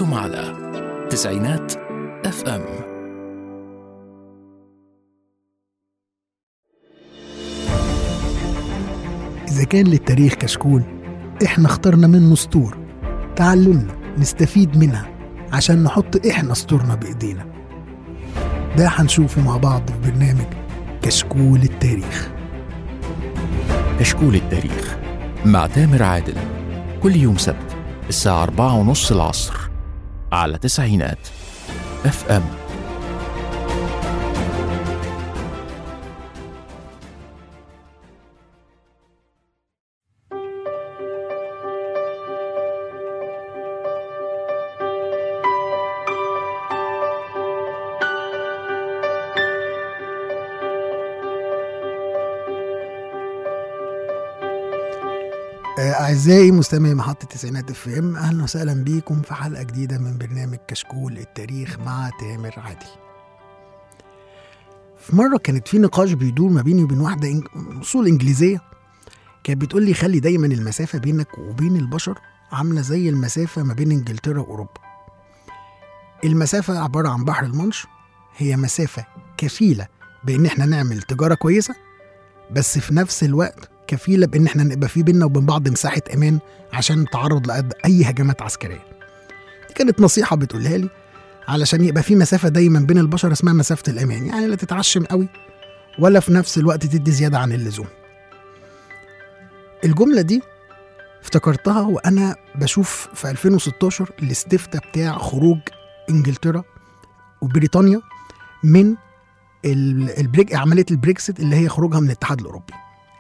أنتم على تسعينات اف ام إذا كان للتاريخ كشكول إحنا اخترنا منه سطور تعلمنا نستفيد منها عشان نحط إحنا سطورنا بإيدينا ده هنشوفه مع بعض في برنامج كشكول التاريخ كشكول التاريخ مع تامر عادل كل يوم سبت الساعة أربعة ونص العصر على تسعينات اف ام آه، أعزائي مستمعي محطة تسعينات اف ام أهلا وسهلا بيكم في حلقة جديدة من برنامج كشكول التاريخ مع تامر عادل في مرة كانت في نقاش بيدور ما بيني وبين واحدة إنج- أصول إنجليزية كانت بتقول لي خلي دايما المسافة بينك وبين البشر عاملة زي المسافة ما بين إنجلترا وأوروبا المسافة عبارة عن بحر المانش هي مسافة كفيلة بإن احنا نعمل تجارة كويسة بس في نفس الوقت كفيله بان احنا نبقى في بينا وبين بعض مساحه امان عشان نتعرض لاي هجمات عسكريه. دي كانت نصيحه بتقولها لي علشان يبقى في مسافه دايما بين البشر اسمها مسافه الامان، يعني لا تتعشم قوي ولا في نفس الوقت تدي زياده عن اللزوم. الجمله دي افتكرتها وانا بشوف في 2016 الاستفتاء بتاع خروج انجلترا وبريطانيا من ال- البريك عمليه البريكسيت اللي هي خروجها من الاتحاد الاوروبي.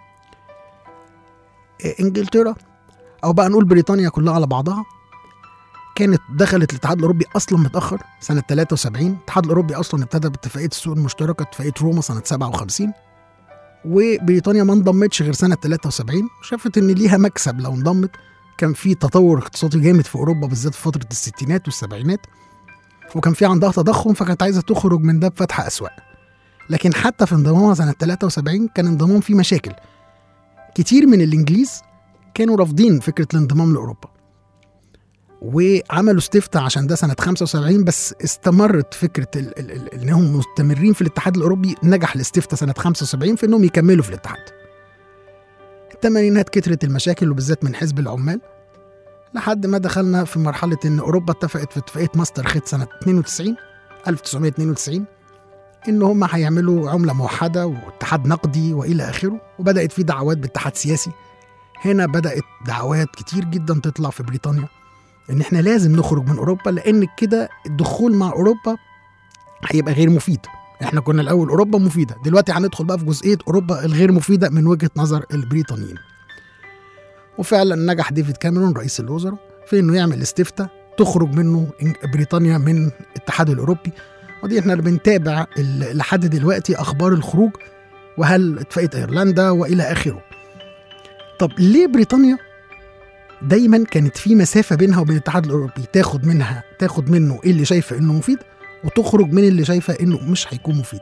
انجلترا او بقى نقول بريطانيا كلها على بعضها كانت دخلت الاتحاد الاوروبي اصلا متاخر سنه 73 الاتحاد الاوروبي اصلا ابتدى باتفاقيه السوق المشتركه اتفاقيه روما سنه 57 وبريطانيا ما انضمتش غير سنه 73 شافت ان ليها مكسب لو انضمت كان في تطور اقتصادي جامد في اوروبا بالذات في فتره الستينات والسبعينات وكان في عندها تضخم فكانت عايزه تخرج من ده بفتح اسواق لكن حتى في انضمامها سنه 73 كان انضمام فيه مشاكل كتير من الانجليز كانوا رافضين فكره الانضمام لاوروبا وعملوا استفتاء عشان ده سنه 75 بس استمرت فكره ال ال ال انهم مستمرين في الاتحاد الاوروبي نجح الاستفتاء سنه 75 في انهم يكملوا في الاتحاد. الثمانينات كترت المشاكل وبالذات من حزب العمال لحد ما دخلنا في مرحله ان اوروبا اتفقت في اتفاقيه ماستر خيت سنه 92 1992 ان هم هيعملوا عمله موحده واتحاد نقدي والى اخره وبدات في دعوات باتحاد سياسي هنا بدات دعوات كتير جدا تطلع في بريطانيا ان احنا لازم نخرج من اوروبا لان كده الدخول مع اوروبا هيبقى غير مفيد احنا كنا الاول اوروبا مفيده دلوقتي هندخل بقى في جزئيه اوروبا الغير مفيده من وجهه نظر البريطانيين وفعلا نجح ديفيد كاميرون رئيس الوزراء في انه يعمل استفتاء تخرج منه إن- بريطانيا من الاتحاد الاوروبي ودي احنا بنتابع ال- لحد دلوقتي اخبار الخروج وهل اتفاقيه ايرلندا والى اخره. طب ليه بريطانيا دايما كانت في مسافه بينها وبين الاتحاد الاوروبي تاخد منها تاخد منه ايه اللي شايفه انه مفيد وتخرج من اللي شايفه انه مش هيكون مفيد.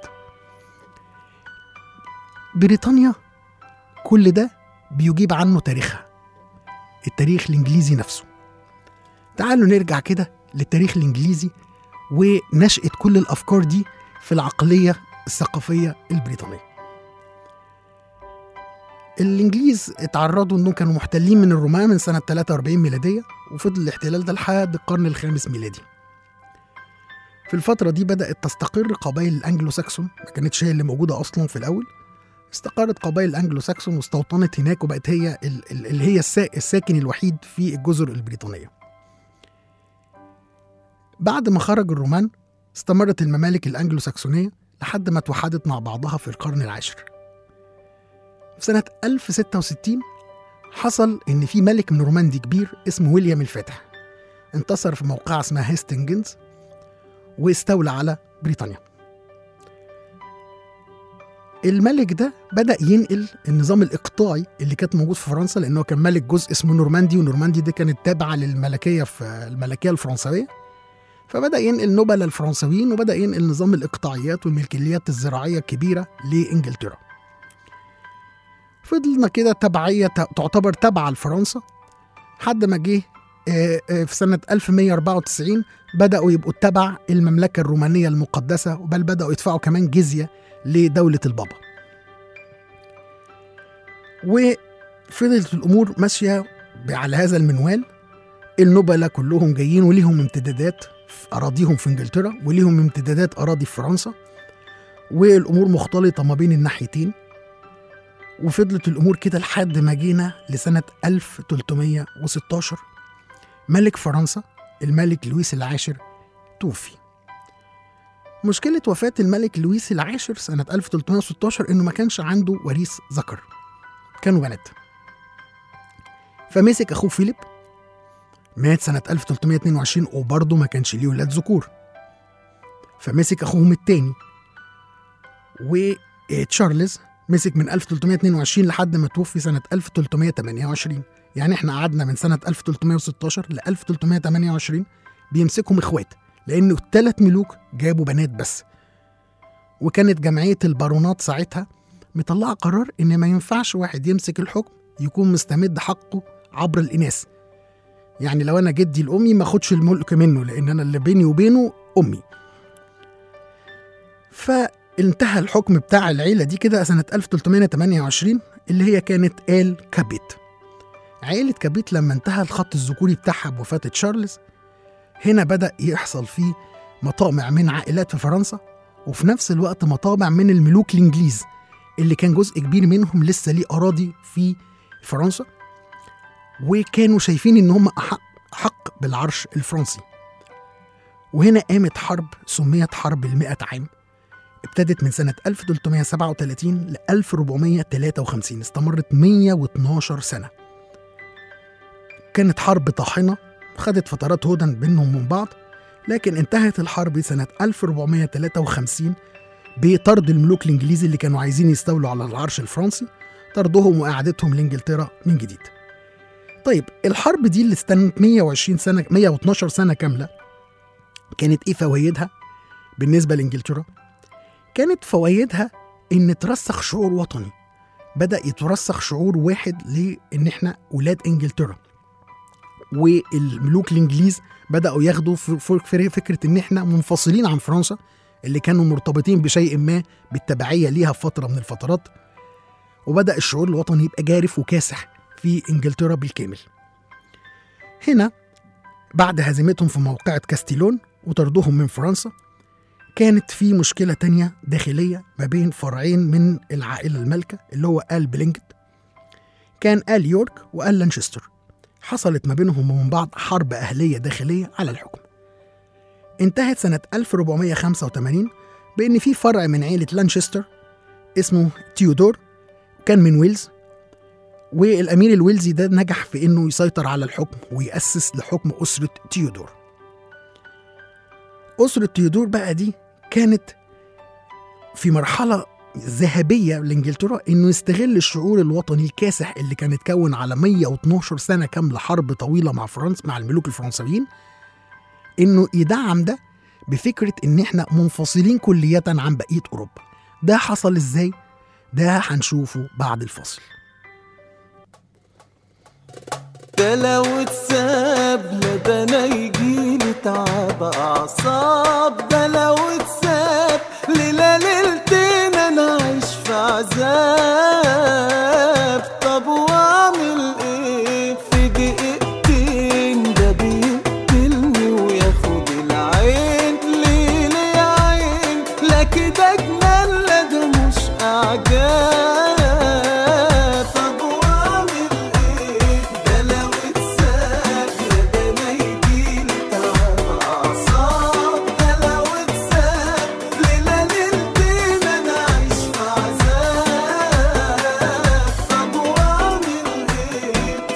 بريطانيا كل ده بيجيب عنه تاريخها. التاريخ الانجليزي نفسه. تعالوا نرجع كده للتاريخ الانجليزي ونشأة كل الأفكار دي في العقلية الثقافية البريطانية الإنجليز اتعرضوا إنهم كانوا محتلين من الرومان من سنة 43 ميلادية وفضل الاحتلال ده لحد القرن الخامس ميلادي في الفترة دي بدأت تستقر قبائل الأنجلو ساكسون ما كانتش هي اللي موجودة أصلا في الأول استقرت قبائل الأنجلو ساكسون واستوطنت هناك وبقت هي ال- ال- اللي هي السا- الساكن الوحيد في الجزر البريطانية بعد ما خرج الرومان استمرت الممالك الأنجلو ساكسونية لحد ما توحدت مع بعضها في القرن العاشر في سنة 1066 حصل إن في ملك من روماندي كبير اسمه ويليام الفاتح انتصر في موقعة اسمها هيستنجنز واستولى على بريطانيا الملك ده بدأ ينقل النظام الإقطاعي اللي كانت موجود في فرنسا لأنه كان ملك جزء اسمه نورماندي ونورماندي دي كانت تابعة للملكية في الملكية الفرنسوية فبدأ ينقل نبلاء الفرنساويين وبدأ ينقل نظام الإقطاعيات والملكيات الزراعية الكبيرة لإنجلترا فضلنا كده تبعية تعتبر تابعة لفرنسا لحد ما جه آه، آه، في سنة 1194 بدأوا يبقوا تبع المملكة الرومانية المقدسة بل بدأوا يدفعوا كمان جزية لدولة البابا وفضلت الأمور ماشية على هذا المنوال النبلاء كلهم جايين وليهم امتدادات في أراضيهم في إنجلترا وليهم امتدادات أراضي في فرنسا والأمور مختلطة ما بين الناحيتين وفضلت الأمور كده لحد ما جينا لسنة 1316 ملك فرنسا الملك لويس العاشر توفي مشكلة وفاة الملك لويس العاشر سنة 1316 إنه ما كانش عنده وريث ذكر كانوا بنات فمسك أخوه فيليب مات سنة 1322 وبرضه ما كانش ليه ولاد ذكور فمسك أخوهم التاني وتشارلز مسك من 1322 لحد ما توفي سنة 1328 يعني احنا قعدنا من سنة 1316 ل 1328 بيمسكهم اخوات لأن الثلاث ملوك جابوا بنات بس وكانت جمعية البارونات ساعتها مطلعة قرار إن ما ينفعش واحد يمسك الحكم يكون مستمد حقه عبر الإناث يعني لو أنا جدي لأمي ما أخدش الملك منه لأن أنا اللي بيني وبينه أمي فانتهى الحكم بتاع العيلة دي كده سنة 1328 اللي هي كانت آل كابيت عائلة كابيت لما انتهى الخط الذكوري بتاعها بوفاة تشارلز هنا بدأ يحصل فيه مطامع من عائلات في فرنسا وفي نفس الوقت مطامع من الملوك الإنجليز اللي كان جزء كبير منهم لسه ليه أراضي في فرنسا وكانوا شايفين إن هم أحق, أحق بالعرش الفرنسي وهنا قامت حرب سميت حرب المئة عام ابتدت من سنة 1337 ل 1453 استمرت 112 سنة كانت حرب طاحنة خدت فترات هدن بينهم من بعض لكن انتهت الحرب سنة 1453 بطرد الملوك الإنجليزي اللي كانوا عايزين يستولوا على العرش الفرنسي طردهم وإعادتهم لإنجلترا من جديد طيب الحرب دي اللي استنت 120 سنة 112 سنة كاملة كانت إيه فوائدها بالنسبة لإنجلترا؟ كانت فوائدها إن ترسخ شعور وطني بدأ يترسخ شعور واحد لإن إحنا ولاد إنجلترا والملوك الإنجليز بدأوا ياخدوا في في فكرة إن إحنا منفصلين عن فرنسا اللي كانوا مرتبطين بشيء ما بالتبعية ليها في فترة من الفترات وبدأ الشعور الوطني يبقى جارف وكاسح في إنجلترا بالكامل هنا بعد هزيمتهم في موقعة كاستيلون وطردهم من فرنسا كانت في مشكلة تانية داخلية ما بين فرعين من العائلة المالكة اللي هو آل بلينكت كان آل يورك وآل لانشستر حصلت ما بينهم ومن بعض حرب أهلية داخلية على الحكم انتهت سنة 1485 بإن في فرع من عيلة لانشستر اسمه تيودور كان من ويلز والأمير الويلزي ده نجح في إنه يسيطر على الحكم ويأسس لحكم أسرة تيودور أسرة تيودور بقى دي كانت في مرحلة ذهبية لإنجلترا إنه يستغل الشعور الوطني الكاسح اللي كان اتكون على 112 سنة كاملة حرب طويلة مع فرنسا مع الملوك الفرنسيين إنه يدعم ده بفكرة إن إحنا منفصلين كلية عن بقية أوروبا ده حصل إزاي؟ ده هنشوفه بعد الفصل ده لو اتساب لا ده انا يجيلي تعب اعصاب ده لو اتساب ليلة ليلتين انا عايش في عذاب طب واعمل ايه في دقيقتين ده بيقتلني وياخد العين ليه ليه يا عين لا كده جنان لا ده مش اعجاب طب واعمل ايه ده لو اتساب يا ده انا يجيلي تعب اعصاب ده لو اتساب ليلة ليلتين انا عايش في عذاب طب واعمل ايه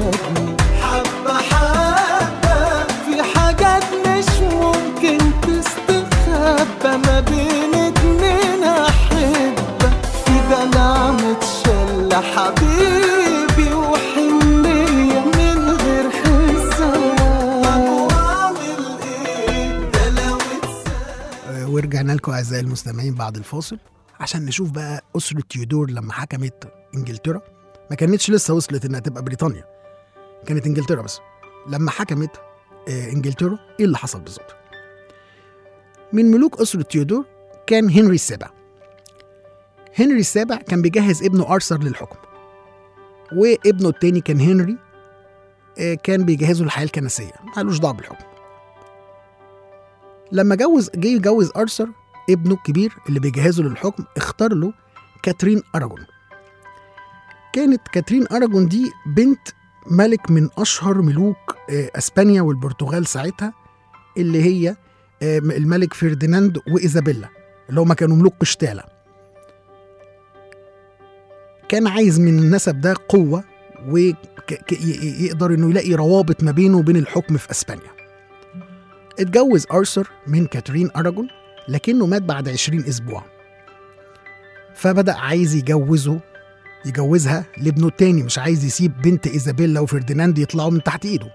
خدني حبة حبة في حاجات مش ممكن تستخبى ما بين اتنين أحبة في دلع متشلة حبيبي وحنية من غير حساب وأعمل إيه ده لو اتساب آه، ورجعنا لكم اعزائي المستمعين بعد الفاصل عشان نشوف بقى اسره تيودور لما حكمت انجلترا ما كانتش لسه وصلت انها تبقى بريطانيا كانت انجلترا بس لما حكمت آه، انجلترا ايه اللي حصل بالظبط من ملوك اسره تيودور كان هنري السابع هنري السابع كان بيجهز ابنه ارثر للحكم وابنه التاني كان هنري آه، كان بيجهزه للحياه الكنسيه مالوش دعوه بالحكم لما جوز جه يجوز ارثر ابنه الكبير اللي بيجهزه للحكم اختار له كاترين اراجون كانت كاترين اراجون دي بنت ملك من اشهر ملوك آه، اسبانيا والبرتغال ساعتها اللي هي آه، الملك فرديناند وايزابيلا اللي هما كانوا ملوك قشتالة كان عايز من النسب ده قوة ويقدر انه يلاقي روابط ما بينه وبين الحكم في اسبانيا اتجوز ارثر من كاترين اراجون لكنه مات بعد 20 اسبوع فبدا عايز يجوزه يجوزها لابنه التاني مش عايز يسيب بنت ايزابيلا وفرديناند يطلعوا من تحت ايده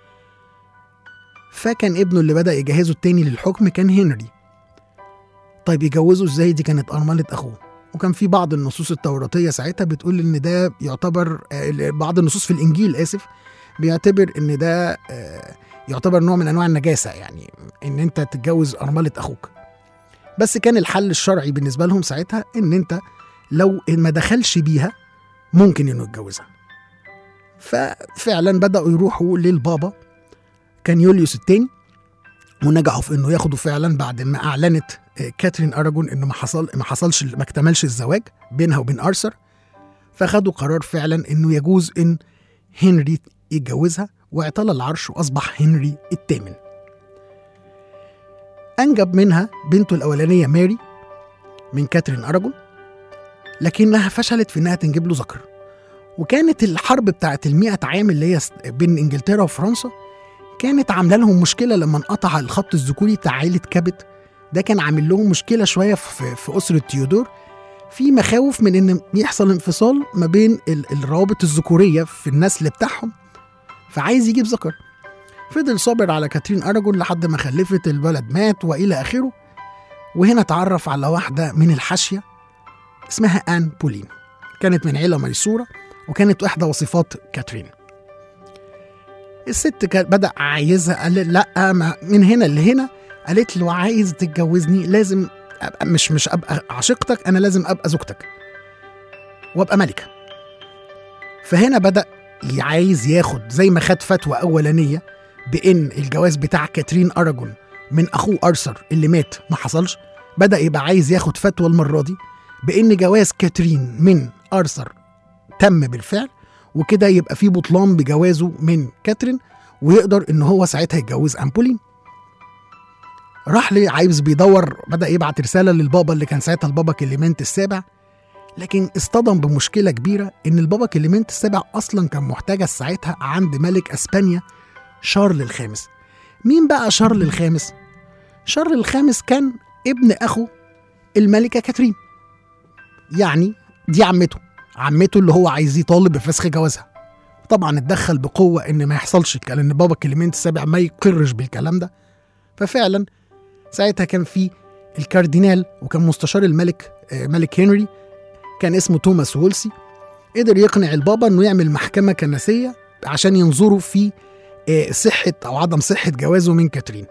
فكان ابنه اللي بدا يجهزه التاني للحكم كان هنري طيب يجوزه ازاي دي كانت ارمله اخوه وكان في بعض النصوص التوراتيه ساعتها بتقول ان ده يعتبر آه، بعض النصوص في الانجيل اسف بيعتبر ان ده آه، يعتبر نوع من انواع النجاسه يعني ان انت تتجوز ارمله اخوك بس كان الحل الشرعي بالنسبه لهم ساعتها ان انت لو ما دخلش بيها ممكن انه يتجوزها ففعلا بداوا يروحوا للبابا كان يوليوس الثاني ونجحوا في انه ياخدوا فعلا بعد ما اعلنت آه، كاترين اراجون انه ما حصل ما حصلش ما اكتملش الزواج بينها وبين ارثر فخدوا قرار فعلا انه يجوز ان هنري يتجوزها واعتلى العرش واصبح هنري الثامن انجب منها بنته الاولانيه ماري من كاترين اراجون لكنها فشلت في انها تنجب له ذكر وكانت الحرب بتاعت المئة عام اللي هي بين انجلترا وفرنسا كانت عامله لهم مشكله لما انقطع الخط الذكوري بتاع عائله كابت ده كان عامل لهم مشكله شويه في, في اسره تيودور في مخاوف من ان يحصل انفصال ما بين ال- الروابط الذكوريه في النسل بتاعهم فعايز يجيب ذكر فضل صابر على كاترين اراجون لحد ما خلفت الولد مات والى اخره وهنا اتعرف على واحده من الحاشيه اسمها ان بولين كانت من عيله ميسوره وكانت احدى وصفات كاترين الست كان بدا عايزها قال لا ما من هنا لهنا قالت له عايز تتجوزني لازم أبقى مش مش ابقى عشيقتك انا لازم ابقى زوجتك وابقى ملكه فهنا بدا عايز ياخد زي ما خد فتوى اولانيه بان الجواز بتاع كاترين اراجون من اخوه ارثر اللي مات ما حصلش بدا يبقى عايز ياخد فتوى المره دي بان جواز كاترين من ارثر تم بالفعل وكده يبقى في بطلان بجوازه من كاترين ويقدر ان هو ساعتها يتجوز امبولين راح لي عايز بيدور بدا يبعت رساله للبابا اللي كان ساعتها البابا كليمنت السابع لكن اصطدم بمشكله كبيره ان البابا كليمنت السابع اصلا كان محتجز ساعتها عند ملك اسبانيا شارل الخامس مين بقى شارل الخامس شارل الخامس كان ابن اخو الملكه كاترين يعني دي عمته عمته اللي هو عايز يطالب بفسخ جوازها طبعا اتدخل بقوه ان ما يحصلش الكلام ان بابا كليمنت السابع ما يقرش بالكلام ده ففعلا ساعتها كان في الكاردينال وكان مستشار الملك آه، ملك هنري كان اسمه توماس وولسي قدر يقنع البابا انه يعمل محكمه كنسيه عشان ينظروا في آه، صحه او عدم صحه جوازه من كاترين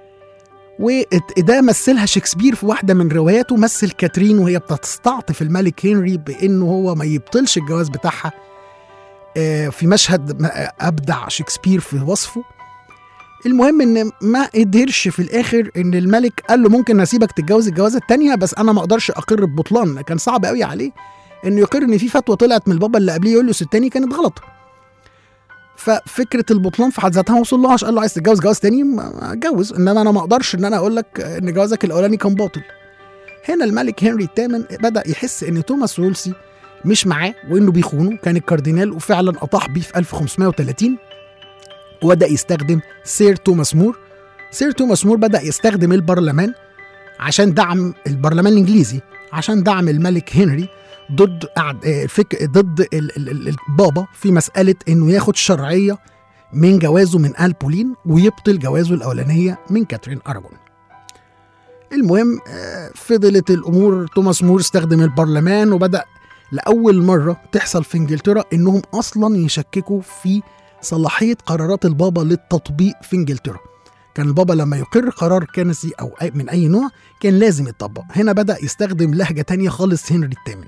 وده مثلها شكسبير في واحده من رواياته مثل كاترين وهي بتستعطف الملك هنري بانه هو ما يبطلش الجواز بتاعها آه، في مشهد ما- ابدع شكسبير في وصفه المهم ان ما قدرش في الاخر ان الملك قال له ممكن اسيبك تتجوز الجوازه التانية بس انا ما اقدرش اقر ببطلان كان صعب قوي عليه انه يقر ان في فتوى طلعت من البابا اللي قبليه يوليوس التاني كانت غلط ففكره البطلان في حد ذاتها ما وصلهاش قال له عايز تتجوز جواز تاني ما- ما اتجوز انما انا ما اقدرش ان انا اقول لك ان جوازك الاولاني كان باطل هنا الملك هنري الثامن بدا يحس ان توماس وولسي مش معاه وانه بيخونه كان الكاردينال وفعلا اطاح بيه في 1530 وبدا يستخدم سير توماس مور سير توماس مور بدا يستخدم البرلمان عشان دعم البرلمان الانجليزي عشان دعم الملك هنري ضد أعد... آه، فك... ضد ال... ال... ال... البابا في مساله انه ياخد شرعيه من جوازه من آل بولين ويبطل جوازه الاولانيه من كاترين اراجون المهم آه، فضلت الامور توماس مور استخدم البرلمان وبدا لاول مره تحصل في انجلترا انهم اصلا يشككوا في صلاحيه قرارات البابا للتطبيق في انجلترا كان البابا لما يقر قرار كنسي او أي- من اي نوع كان لازم يتطبق هنا بدا يستخدم لهجه تانية خالص هنري الثامن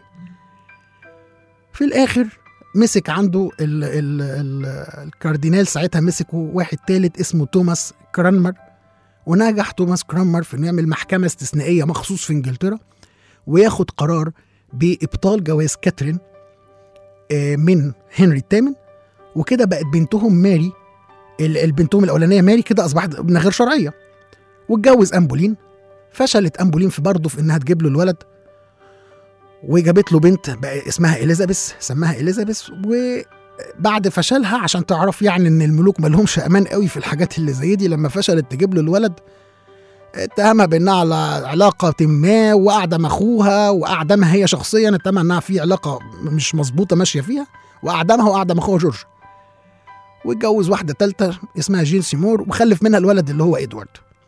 في الاخر مسك عنده ال ال ال الكاردينال ساعتها مسكه واحد تالت اسمه توماس كرانمر ونجح توماس كرانمر في انه يعمل محكمه استثنائيه مخصوص في انجلترا وياخد قرار بابطال جواز كاترين آه، من هنري الثامن وكده بقت بنتهم ماري ال- ال- بنتهم الاولانيه ماري كده اصبحت ابنه غير شرعيه واتجوز امبولين فشلت امبولين في برضه في انها تجيب له الولد وجابت له بنت بقى اسمها اليزابيث سماها اليزابيث وبعد فشلها عشان تعرف يعني ان الملوك ما لهمش امان قوي في الحاجات اللي زي دي لما فشلت تجيب له الولد اتهمها بانها على علاقه ما واعدم اخوها واعدمها هي شخصيا اتهمها انها في علاقه مش مظبوطه ماشيه فيها واعدمها واعدم اخوها جورج واتجوز واحده ثالثه اسمها جين سيمور وخلف منها الولد اللي هو ادوارد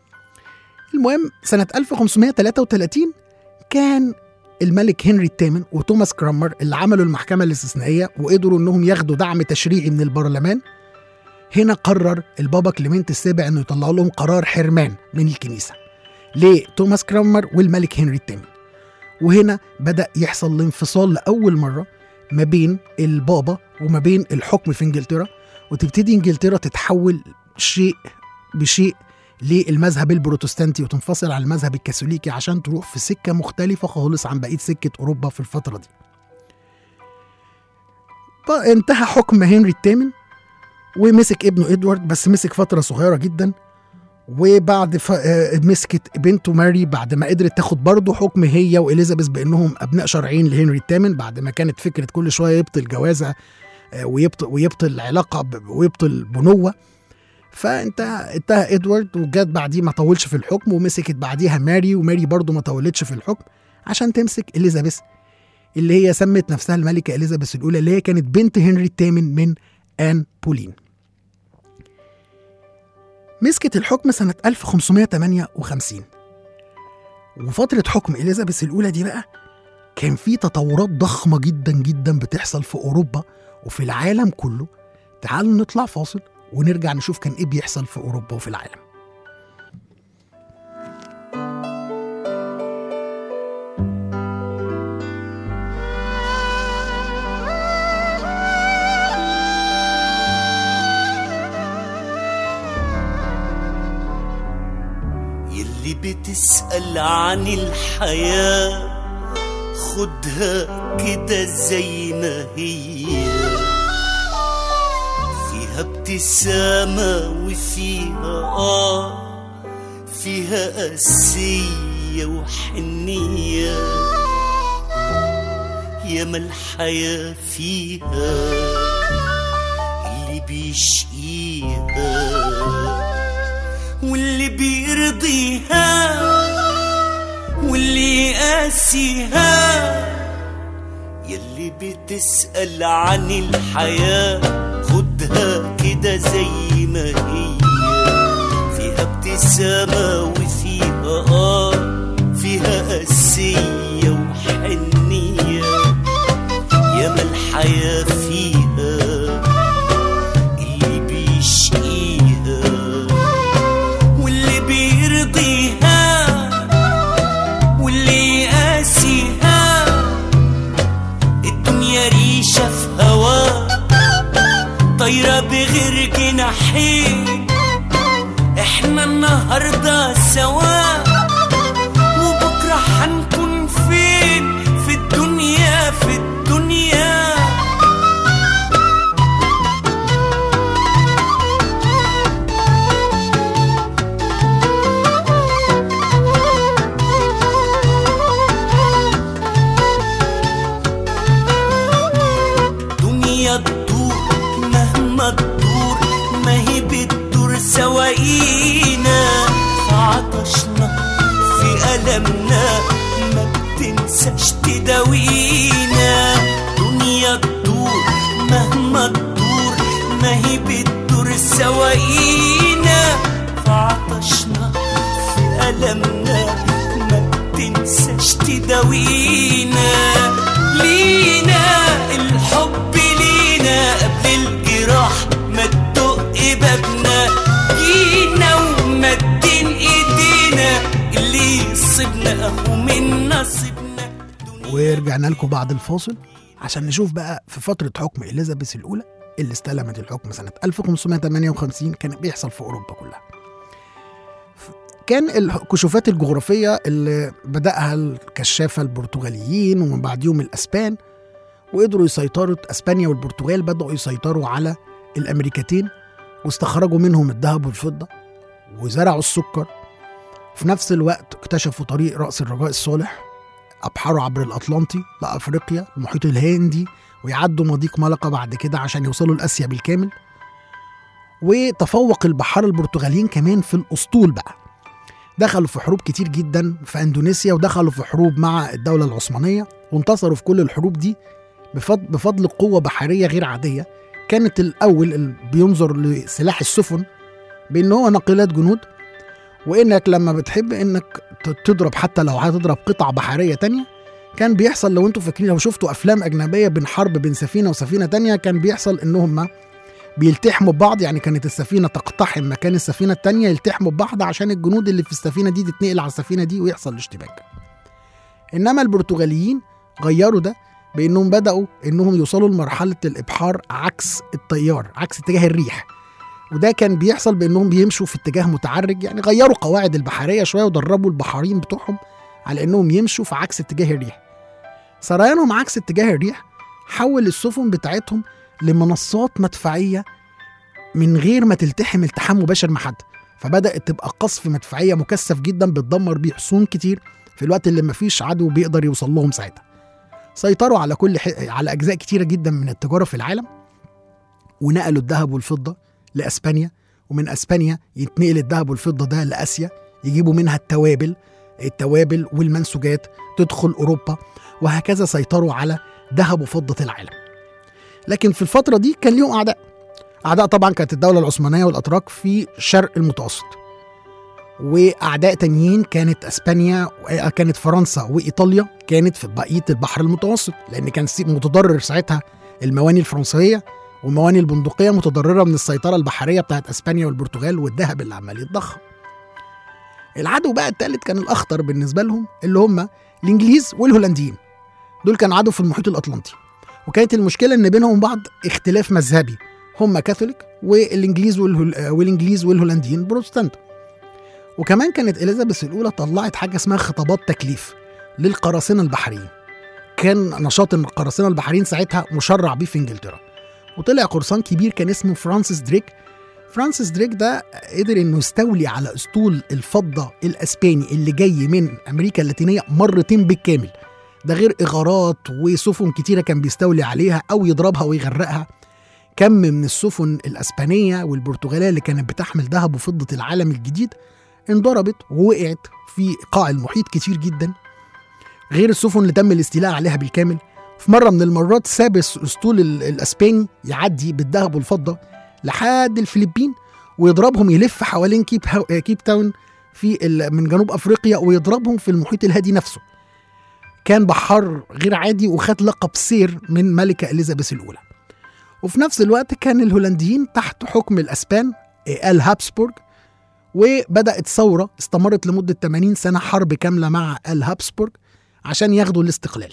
المهم سنه 1533 كان الملك هنري الثامن وتوماس كرامر اللي عملوا المحكمة الاستثنائية وقدروا انهم ياخدوا دعم تشريعي من البرلمان هنا قرر البابا كليمنت السابع انه يطلع لهم قرار حرمان من الكنيسة ليه توماس كرامر والملك هنري الثامن وهنا بدأ يحصل الانفصال لأول مرة ما بين البابا وما بين الحكم في انجلترا وتبتدي انجلترا تتحول شيء بشيء للمذهب البروتستانتي وتنفصل عن المذهب الكاثوليكي عشان تروح في سكه مختلفه خالص عن بقيه سكه اوروبا في الفتره دي. ط- انتهى حكم هنري الثامن ومسك ابنه ادوارد بس مسك فتره صغيره جدا وبعد ف... آه، مسكت بنته ماري بعد ما قدرت تاخد برضه حكم هي واليزابيث بانهم ابناء شرعيين لهنري الثامن بعد ما كانت فكره كل شويه يبطل جوازها آه، ويبطل ويبطل العلاقه ب- ويبطل بنوه فانتهى انتهى ادوارد وجات بعديه ما طولش في الحكم ومسكت بعديها ماري وماري برضه ما طولتش في الحكم عشان تمسك اليزابيث اللي هي سمت نفسها الملكه اليزابيث الاولى اللي هي كانت بنت هنري الثامن من ان بولين مسكت الحكم سنة 1558 وفترة حكم إليزابيث الأولى دي بقى كان في تطورات ضخمة جدا جدا بتحصل في أوروبا وفي العالم كله تعالوا نطلع فاصل ونرجع نشوف كان إيه بيحصل في أوروبا وفي العالم يلي بتسأل عن الحياة خدها كده زي ما هي فيها ابتسامة وفيها آه فيها قاسية وحنية ياما الحياة فيها اللي بيشقيها واللي بيرضيها واللي يقاسيها يلي بتسأل عن الحياة خدها كده زي ما هي فيها ابتسامة وفيها آه فيها قاسية وحنية ياما الحياة فيها اللي بيشقيها واللي بيرضيها واللي يقاسيها الدنيا ريشة في هوا طايرة بغير جناحين احنا النهاردة سوا وبكرة هنكون فين في الدنيا في الدنيا سواقينا فعطشنا في ألمنا ما بتنساش تداوينا دنيا تدور مهما تدور ما هي بتدور سواقينا فعطشنا في ألمنا ما بتنساش تداوينا لينا الحب لينا قبل الجراح ما تدق بابنا جينا ومدين ايدينا اللي يصيبنا اهو من نصيبنا ورجعنا لكم بعد الفاصل عشان نشوف بقى في فترة حكم إليزابيث الأولى اللي استلمت الحكم سنة 1558 كان بيحصل في أوروبا كلها ف- كان الكشوفات الجغرافية اللي بدأها الكشافة البرتغاليين ومن بعديهم الأسبان وقدروا يسيطروا أسبانيا والبرتغال بدأوا يسيطروا على الأمريكتين واستخرجوا منهم الذهب والفضة وزرعوا السكر في نفس الوقت اكتشفوا طريق رأس الرجاء الصالح أبحروا عبر الأطلنطي لأفريقيا المحيط الهندي ويعدوا مضيق ملقا بعد كده عشان يوصلوا لآسيا بالكامل وتفوق البحارة البرتغاليين كمان في الأسطول بقى دخلوا في حروب كتير جدا في اندونيسيا ودخلوا في حروب مع الدولة العثمانية وانتصروا في كل الحروب دي بفضل, بفضل قوة بحرية غير عادية كانت الأول اللي بينظر لسلاح السفن بأن هو ناقلات جنود وإنك لما بتحب إنك ت- تضرب حتى لو هتضرب قطع بحرية تانية كان بيحصل لو انتوا فاكرين لو شفتوا افلام اجنبيه بين حرب بين سفينه وسفينه تانية كان بيحصل انهم بيلتحموا ببعض يعني كانت السفينه تقتحم مكان السفينه التانية يلتحموا ببعض عشان الجنود اللي في السفينه دي تتنقل على السفينه دي ويحصل الاشتباك انما البرتغاليين غيروا ده بانهم بداوا انهم يوصلوا لمرحله الابحار عكس التيار عكس اتجاه الريح وده كان بيحصل بانهم بيمشوا في اتجاه متعرج يعني غيروا قواعد البحريه شويه ودربوا البحارين بتوعهم على انهم يمشوا في عكس اتجاه الريح سريانهم عكس اتجاه الريح حول السفن بتاعتهم لمنصات مدفعيه من غير ما تلتحم التحام مباشر مع حد فبدات تبقى قصف مدفعيه مكثف جدا بتدمر بيه حصون كتير في الوقت اللي مفيش عدو بيقدر يوصل لهم ساعتها سيطروا على كل ح... على اجزاء كتيره جدا من التجاره في العالم ونقلوا الذهب والفضه لاسبانيا ومن اسبانيا يتنقل الذهب والفضه ده لاسيا يجيبوا منها التوابل التوابل والمنسوجات تدخل اوروبا وهكذا سيطروا على ذهب وفضه العالم لكن في الفتره دي كان ليهم اعداء اعداء طبعا كانت الدوله العثمانيه والاتراك في شرق المتوسط واعداء تانيين كانت اسبانيا كانت فرنسا وايطاليا كانت في بقيه البحر المتوسط لان كان سي- متضرر ساعتها المواني الفرنسيه والمواني البندقيه متضرره من السيطره البحريه بتاعت اسبانيا والبرتغال والذهب اللي عمال يتضخم العدو بقى الثالث كان الاخطر بالنسبه لهم اللي هم الانجليز والهولنديين دول كانوا عدو في المحيط الاطلنطي وكانت المشكله ان بينهم بعض اختلاف مذهبي هم كاثوليك والانجليز والهول... والانجليز والهولنديين بروتستانت وكمان كانت اليزابيث الاولى طلعت حاجه اسمها خطابات تكليف للقراصنه البحريين كان نشاط القراصنه البحريين ساعتها مشرع بيه في انجلترا وطلع قرصان كبير كان اسمه فرانسيس دريك فرانسيس دريك ده قدر انه يستولي على اسطول الفضه الاسباني اللي جاي من امريكا اللاتينيه مرتين بالكامل ده غير اغارات وسفن كتيره كان بيستولي عليها او يضربها ويغرقها كم من السفن الاسبانيه والبرتغاليه اللي كانت بتحمل ذهب وفضه العالم الجديد انضربت ووقعت في قاع المحيط كتير جدا غير السفن اللي تم الاستيلاء عليها بالكامل في مره من المرات ساب الاسطول ال- الاسباني يعدي بالذهب والفضه لحد الفلبين ويضربهم يلف حوالين كيب هاو... كيب تاون في ال... من جنوب افريقيا ويضربهم في المحيط الهادي نفسه كان بحار غير عادي وخد لقب سير من ملكه اليزابيث الاولى وفي نفس الوقت كان الهولنديين تحت حكم الاسبان ال هابسبورج وبدات ثوره استمرت لمده 80 سنه حرب كامله مع ال هابسبورج عشان ياخدوا الاستقلال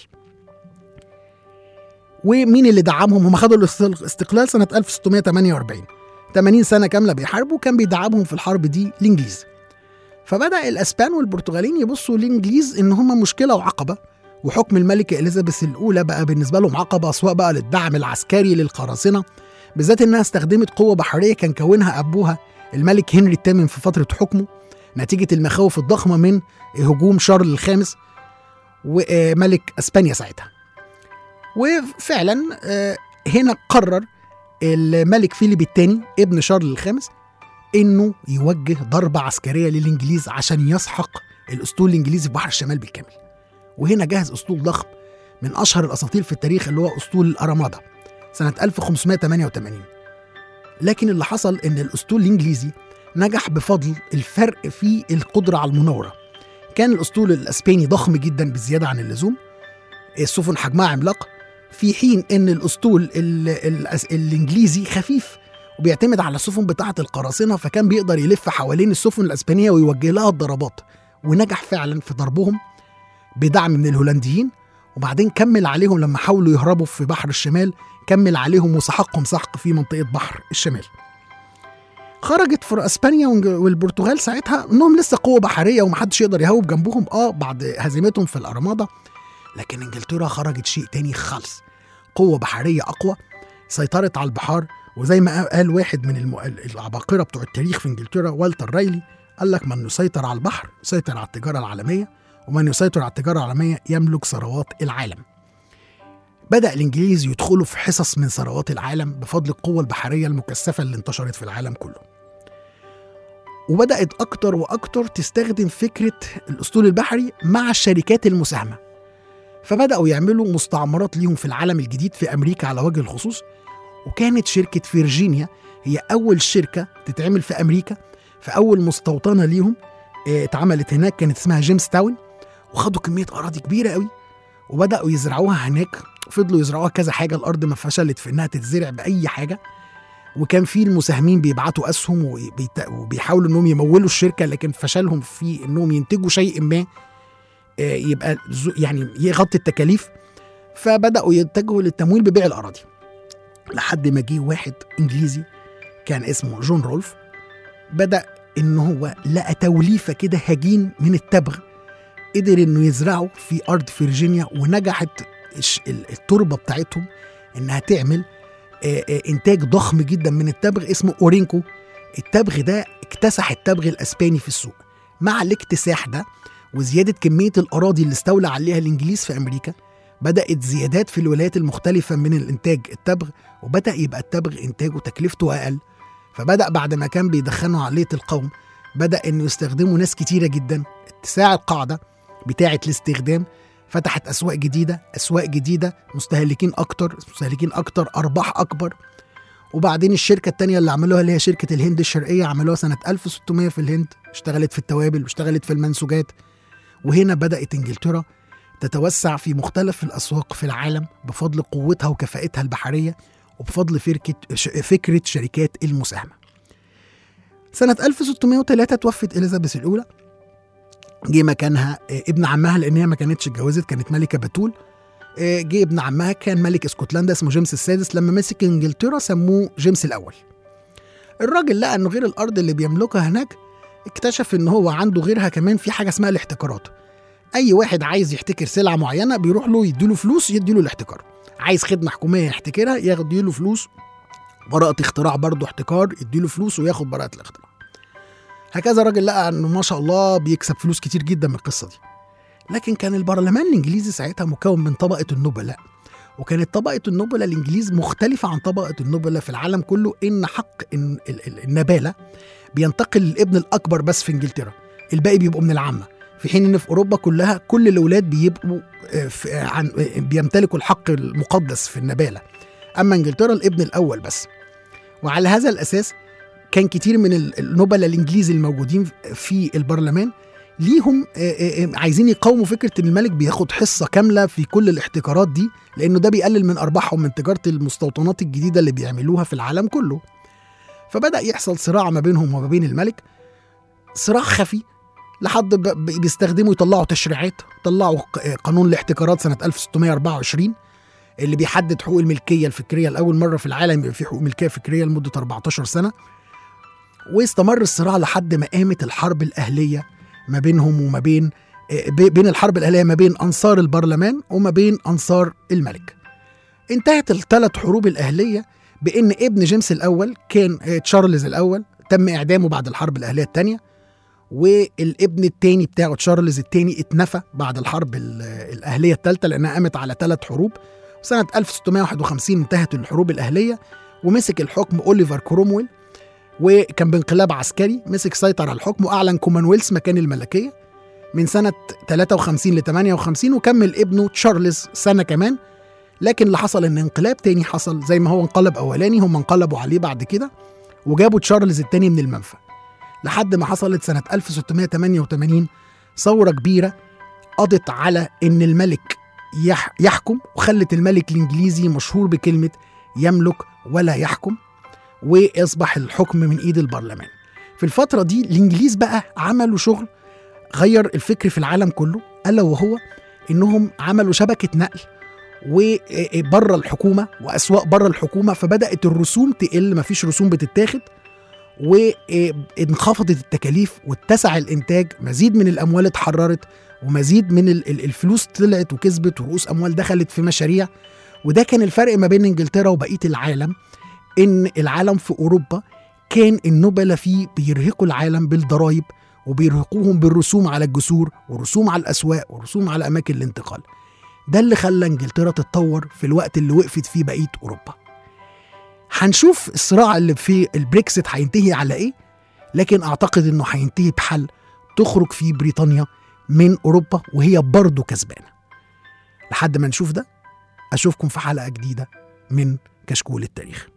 ومين اللي دعمهم هم خدوا الاستقلال سنه 1648 80 سنه كامله بيحاربوا كان بيدعمهم في الحرب دي الانجليز فبدا الاسبان والبرتغاليين يبصوا للانجليز ان هم مشكله وعقبه وحكم الملكه اليزابيث الاولى بقى بالنسبه لهم عقبه سواء بقى للدعم العسكري للقراصنه بالذات انها استخدمت قوه بحريه كان كونها ابوها الملك هنري الثامن في فتره حكمه نتيجه المخاوف الضخمه من هجوم شارل الخامس وملك اسبانيا ساعتها وفعلا آه، هنا قرر الملك فيليب الثاني ابن شارل الخامس انه يوجه ضربه عسكريه للانجليز عشان يسحق الاسطول الانجليزي في بحر الشمال بالكامل وهنا جهز اسطول ضخم من اشهر الاساطيل في التاريخ اللي هو اسطول الارمادا سنه 1588 لكن اللي حصل ان الاسطول الانجليزي نجح بفضل الفرق في القدره على المناوره كان الاسطول الاسباني ضخم جدا بزياده عن اللزوم السفن حجمها عملاق في حين ان الاسطول ال ال الانجليزي خفيف وبيعتمد على السفن بتاعه القراصنه فكان بيقدر يلف حوالين السفن الاسبانيه ويوجه لها الضربات ونجح فعلا في ضربهم بدعم من الهولنديين وبعدين كمل عليهم لما حاولوا يهربوا في بحر الشمال كمل عليهم وسحقهم سحق في منطقه بحر الشمال خرجت في اسبانيا والج- والبرتغال ساعتها انهم لسه قوه بحريه ومحدش يقدر يهوب جنبهم اه بعد هزيمتهم في الارماده لكن انجلترا خرجت شيء تاني خالص قوه بحريه اقوى سيطرت على البحار وزي ما قال واحد من الم... العباقره بتوع التاريخ في انجلترا والتر رايلي قال لك من يسيطر على البحر يسيطر على التجاره العالميه ومن يسيطر على التجاره العالميه يملك ثروات العالم بدأ الإنجليز يدخلوا في حصص من ثروات العالم بفضل القوة البحرية المكثفة اللي انتشرت في العالم كله وبدأت أكتر وأكتر تستخدم فكرة الأسطول البحري مع الشركات المساهمة فبدأوا يعملوا مستعمرات ليهم في العالم الجديد في أمريكا على وجه الخصوص وكانت شركة فيرجينيا هي أول شركة تتعمل في أمريكا في أول مستوطنة ليهم آه، اتعملت هناك كانت اسمها جيمس تاون وخدوا كمية أراضي كبيرة قوي وبدأوا يزرعوها هناك فضلوا يزرعوها كذا حاجة الأرض ما فشلت في إنها تتزرع بأي حاجة وكان في المساهمين بيبعتوا أسهم وبيت- وبيحاولوا إنهم يمولوا الشركة لكن فشلهم في إنهم ينتجوا شيء ما آه، يبقى زو- يعني يغطي التكاليف فبدأوا يتجهوا للتمويل ببيع الأراضي لحد ما جه واحد إنجليزي كان اسمه جون رولف بدأ إن هو لقى توليفة كده هجين من التبغ قدر إنه يزرعه في أرض فيرجينيا ونجحت الش- ال- التربة بتاعتهم إنها تعمل آه، آه، إنتاج ضخم جدا من التبغ اسمه أورينكو التبغ ده اكتسح التبغ الأسباني في السوق مع الاكتساح ده وزيادة كمية الأراضي اللي استولى عليها الإنجليز في أمريكا بدأت زيادات في الولايات المختلفة من الإنتاج التبغ وبدأ يبقى التبغ إنتاجه تكلفته أقل فبدأ بعد ما كان بيدخنوا عقلية القوم بدأ إنه يستخدموا ناس كتيرة جدا اتساع القاعدة بتاعة الاستخدام فتحت أسواق جديدة أسواق جديدة مستهلكين أكتر مستهلكين أكتر أرباح أكبر وبعدين الشركة التانية اللي عملوها اللي هي شركة الهند الشرقية عملوها سنة 1600 في الهند اشتغلت في التوابل واشتغلت في المنسوجات وهنا بدأت إنجلترا تتوسع في مختلف الأسواق في العالم بفضل قوتها وكفاءتها البحرية وبفضل فركة ش- فكرة شركات المساهمة سنة 1603 توفت إليزابيث الأولى جه مكانها آه، ابن عمها لأن هي ما كانتش اتجوزت كانت ملكة بتول آه، جه ابن عمها كان ملك اسكتلندا اسمه جيمس السادس لما مسك انجلترا سموه جيمس الاول الراجل لقى انه غير الارض اللي بيملكها هناك اكتشف ان هو عنده غيرها كمان في حاجه اسمها الاحتكارات اي واحد عايز يحتكر سلعه معينه بيروح له يديله فلوس يديله الاحتكار عايز خدمه حكوميه يحتكرها ياخد يديله فلوس براءة اختراع برضه احتكار يديله فلوس وياخد براءة الاختراع هكذا الراجل لقى انه ما شاء الله بيكسب فلوس كتير جدا من القصه دي لكن كان البرلمان الانجليزي ساعتها مكون من طبقه النبلاء وكانت طبقه النبلاء الانجليز مختلفه عن طبقه النبلاء في العالم كله ان حق إن ال- ال- النباله بينتقل للابن الاكبر بس في انجلترا الباقي بيبقوا من العامه في حين ان في اوروبا كلها كل الاولاد بيبقوا آه، في- آه، عن آه، بيمتلكوا الحق المقدس في النباله اما انجلترا الابن الاول بس وعلى هذا الاساس كان كتير من ال- النبلاء الانجليز الموجودين في البرلمان ليهم آه، آه، آه، عايزين يقاوموا فكره ان الملك بياخد حصه كامله في كل الاحتكارات دي لانه ده بيقلل من ارباحهم من تجاره المستوطنات الجديده اللي بيعملوها في العالم كله فبدا يحصل صراع ما بينهم وما بين الملك صراع خفي لحد ب- ب- بيستخدموا يطلعوا تشريعات طلعوا ق- آه، قانون الاحتكارات سنه 1624 اللي بيحدد حقوق الملكيه الفكريه لاول مره في العالم يبقى في حقوق ملكيه فكريه لمده 14 سنه واستمر الصراع لحد ما قامت الحرب الاهليه ما بينهم وما بين آه، بي- بين الحرب الاهليه ما بين انصار البرلمان وما بين انصار الملك. انتهت الثلاث حروب الاهليه بان ابن جيمس الاول كان آه، تشارلز الاول تم اعدامه بعد الحرب الاهليه الثانيه والابن الثاني بتاعه تشارلز الثاني اتنفى بعد الحرب ال- الاهليه الثالثه لانها قامت على ثلاث حروب سنه 1651 انتهت الحروب الاهليه ومسك الحكم اوليفر كرومويل وكان بانقلاب عسكري مسك سيطر على الحكم واعلن كومنولث مكان الملكيه من سنه 53 ل 58 وكمل ابنه تشارلز سنه كمان لكن اللي حصل ان انقلاب تاني حصل زي ما هو انقلب اولاني هم انقلبوا عليه بعد كده وجابوا تشارلز التاني من المنفى لحد ما حصلت سنه 1688 ثوره كبيره قضت على ان الملك يح يحكم وخلت الملك الانجليزي مشهور بكلمه يملك ولا يحكم واصبح الحكم من ايد البرلمان في الفتره دي الانجليز بقى عملوا شغل غير الفكر في العالم كله الا وهو انهم عملوا شبكه نقل وبره الحكومه واسواق بره الحكومه فبدات الرسوم تقل مفيش رسوم بتتاخد وانخفضت التكاليف واتسع الانتاج مزيد من الاموال اتحررت ومزيد من ال- ال- الفلوس طلعت وكسبت ورؤوس اموال دخلت في مشاريع وده كان الفرق ما بين انجلترا وبقيه العالم ان العالم في اوروبا كان النبلاء فيه بيرهقوا العالم بالضرائب وبيرهقوهم بالرسوم على الجسور ورسوم على الاسواق ورسوم على اماكن الانتقال ده اللي خلى انجلترا تتطور في الوقت اللي وقفت فيه بقيه اوروبا هنشوف الصراع اللي في البريكسيت هينتهي على ايه لكن اعتقد انه هينتهي بحل تخرج فيه بريطانيا من اوروبا وهي برضه كسبانه لحد ما نشوف ده اشوفكم في حلقه جديده من كشكول التاريخ